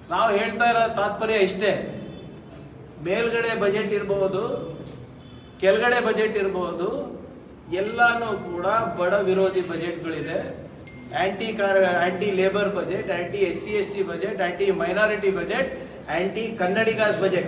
ನಾವು ಹೇಳ್ತಾ ಇರೋ ತಾತ್ಪರ್ಯ ಇಷ್ಟೇ ಮೇಲ್ಗಡೆ ಬಜೆಟ್ ಇರಬಹುದು ಕೆಳಗಡೆ ಬಜೆಟ್ ಇರಬಹುದು ಎಲ್ಲಾನು ಕೂಡ ಬಡ ವಿರೋಧಿ ಬಜೆಟ್ಗಳಿದೆ ಆಂಟಿ ಕಾರ anti labour budget anti S C S T budget anti minority budget anti Kannadigas budget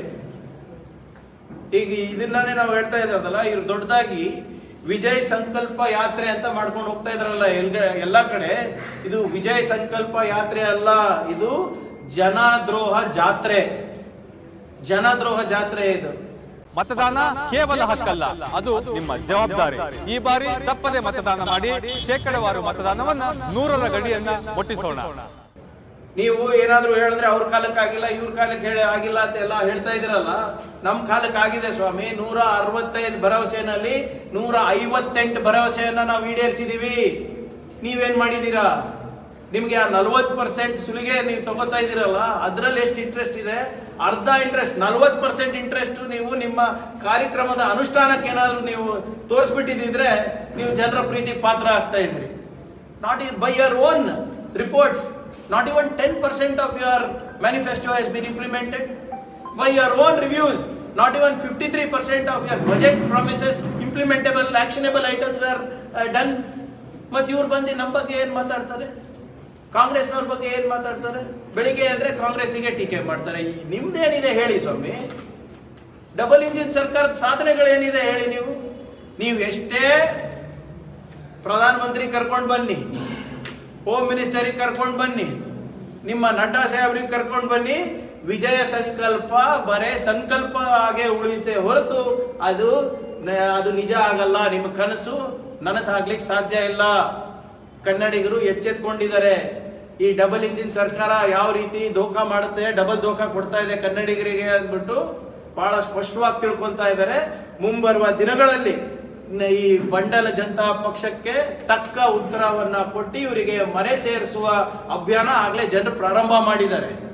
ಈಗ ಇದನ್ನೇ ನಾವು ಹೇಳ್ತಾ ಇದ್ರಲ್ಲ ಇವ್ರು ದೊಡ್ಡದಾಗಿ ವಿಜಯ್ ಸಂಕಲ್ಪ ಯಾತ್ರೆ ಅಂತ ಮಾಡ್ಕೊಂಡು ಹೋಗ್ತಾ ಇದ್ರಲ್ಲ ಎಲ್ಗ ಎಲ್ಲಾ ಕಡೆ ಇದು ವಿಜಯ್ ಸಂಕಲ್ಪ ಯಾತ್ರೆ ಅಲ್ಲ ಇದು ಜನದ್ರೋಹ ಜಾತ್ರೆ ಜನದ್ರೋಹ ಜಾತ್ರೆ ಇದು ಮತದಾನ ಕೇವಲ ಹಕ್ಕಲ್ಲ ಅದು ನಿಮ್ಮ ಜವಾಬ್ದಾರಿ ಈ ಬಾರಿ ತಪ್ಪದೆ ಮತದಾನ ಮಾಡಿ ಶೇಕಡವಾರು ಮತದಾನವನ್ನ ನೂರರ ಗಡಿಯನ್ನ ಮುಟ್ಟಿಸೋಣ ನೀವು ಏನಾದ್ರೂ ಹೇಳಿದ್ರೆ ಅವ್ರ ಕಾಲಕ್ಕೆ ಆಗಿಲ್ಲ ಇವ್ರ ಕಾಲಕ್ಕೆ ಹೇಳಿ ಆಗಿಲ್ಲ ಅಂತ ಎಲ್ಲ ಹೇಳ್ತಾ ಇದ್ರಲ್ಲ ನಮ್ ಕಾಲಕ್ಕೆ ಆಗಿದೆ ಸ್ವಾಮಿ ನೂರ ಅರವತ್ತೈದು ಭರವಸೆನಲ್ಲಿ ನೂರ ಐವತ್ತೆಂಟು ಭರವಸೆಯನ್ನ ನಾವು ಈಡೇರಿಸಿದೀವಿ ನೀವೇನ್ ಮಾಡಿದೀರಾ ನಿಮ್ಗೆ ಆ ನಲ್ವತ್ ಪರ್ಸೆಂಟ್ ಸುಲಿಗೆ ನೀವು ತಗೋತಾ ಇದೀರಲ್ಲ ಅದ್ರಲ್ಲಿ ಎಷ್ಟು ಇಂಟ್ರೆಸ್ಟ್ ಇದೆ ಅರ್ಧ ಇಂಟ್ರೆಸ್ಟ್ ನಲ್ವತ್ ಪರ್ಸೆಂಟ್ ಇಂಟ್ರೆಸ್ಟ್ ನೀವು ನಿಮ್ಮ ಕಾರ್ಯಕ್ರಮದ ಅನುಷ್ಠಾನಕ್ಕೆ ಏನಾದ್ರೂ ನೀವು ತೋರಿಸ್ಬಿಟ್ಟಿದ್ರೆ ನೀವು ಜನರ ಪ್ರೀತಿ ಪಾತ್ರ ಆಗ್ತಾ ಇದ್ರಿ not in, by your own reports. Not even 10% of your manifesto has been implemented. By your own reviews, not even 53% of your budget promises, implementable, actionable items are uh, done. ಮತ್ತು ಇವ್ರು ಬಂದು ನಮ್ಮ ಬಗ್ಗೆ ಏನು ಮಾತಾಡ್ತಾರೆ ಕಾಂಗ್ರೆಸ್ನವ್ರ ಬಗ್ಗೆ ಏನು ಮಾತಾಡ್ತಾರೆ ಬೆಳಿಗ್ಗೆ ಅಂದ್ರೆ ಕಾಂಗ್ರೆಸ್ಸಿಗೆ ಟೀಕೆ ಮಾಡ್ತಾರೆ ಈ ನಿಮ್ದೇನಿದೆ ಹೇಳಿ ಸ್ವಾಮಿ ಡಬಲ್ ಇಂಜಿನ್ ಸರ್ಕಾರದ ಸಾಧನೆಗಳೇನಿದೆ ಹೇಳಿ ನೀವು ನೀವು ಎಷ್ಟೇ ಪ್ರಧಾನಮಂತ್ರಿ ಕರ್ಕೊಂಡು ಬನ್ನಿ ಹೋಮ್ ಮಿನಿಸ್ಟರಿಗೆ ಕರ್ಕೊಂಡು ಬನ್ನಿ ನಿಮ್ಮ ನಡ್ಡಾ ಸಾಹೇಬ್ರಿಗೆ ಕರ್ಕೊಂಡು ಬನ್ನಿ ವಿಜಯ ಸಂಕಲ್ಪ ಬರೇ ಸಂಕಲ್ಪ ಹಾಗೆ ಉಳಿಯುತ್ತೆ ಹೊರತು ಅದು ನ- ಅದು ನಿಜ ಆಗಲ್ಲ ನಿಮ್ಮ ಕನಸು ನನಸಾಗ್ಲಿಕ್ಕೆ ಸಾಧ್ಯ ಇಲ್ಲ ಕನ್ನಡಿಗರು ಎಚ್ಚೆತ್ಕೊಂಡಿದ್ದಾರೆ ಈ ಡಬಲ್ ಇಂಜಿನ್ ಸರ್ಕಾರ ಯಾವ ರೀತಿ ಧೋಕಾ ಮಾಡುತ್ತೆ ಡಬಲ್ ಧೋಕಾ ಕೊಡ್ತಾ ಇದೆ ಕನ್ನಡಿಗರಿಗೆ ಅಂದ್ಬಿಟ್ಟು ಬಹಳ ಸ್ಪಷ್ಟವಾಗಿ ತಿಳ್ಕೊಂತಾ ಇದ್ದಾರೆ ಮುಂಬರುವ ದಿನಗಳಲ್ಲಿ ನ- ಈ ಬಂಡಲ ಜನತಾ ಪಕ್ಷಕ್ಕೆ ತಕ್ಕ ಉತ್ತರವನ್ನ ಕೊಟ್ಟು ಇವರಿಗೆ ಮನೆ ಸೇರಿಸುವ ಅಭಿಯಾನ ಆಗ್ಲೇ ಜನರು ಪ್ರಾರಂಭ ಮಾಡಿದ್ದಾರೆ